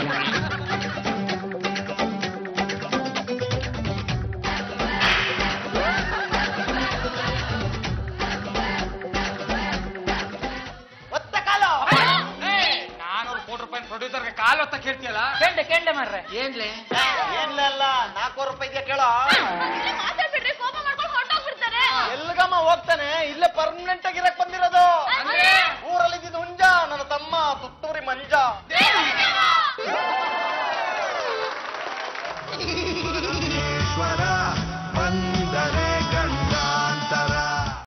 ಒತ್ತ ಕಾಲ ನಾನೂರು ಕೋಟಿ ರೂಪಾಯಿ ಪ್ರೊಡ್ಯೂಸರ್ಗೆ ಕಾಲು ಹೊತ್ತ ಕೇಳ್ತೀಯಲ್ಲ ಕೇಂಡೆ ಕೇಂಡೆ ಮಾಡ್ರೆ ಏನ್ಲೆ ಏನಿಲ್ಲ ನಾಲ್ಕೂವರೆ ರೂಪಾಯಿ ಇದೆಯಾ ಕೇಳೋ ಮಾತಾಡ್ಬಿಟ್ರೆ ಕೋಪ ಮಾಡ್ಕೊಂಡು ಹೊರಟೋಗ್ಬಿಡ್ತಾರೆ ಎಲ್ಗಮ್ಮ ಹೋಗ್ತಾನೆ ಇಲ್ಲೇ ಪರ್ಮನೆಂಟ್ ಆಗಿರಕ್ ಬಂದಿರೋದು ಅಂದ್ರೆ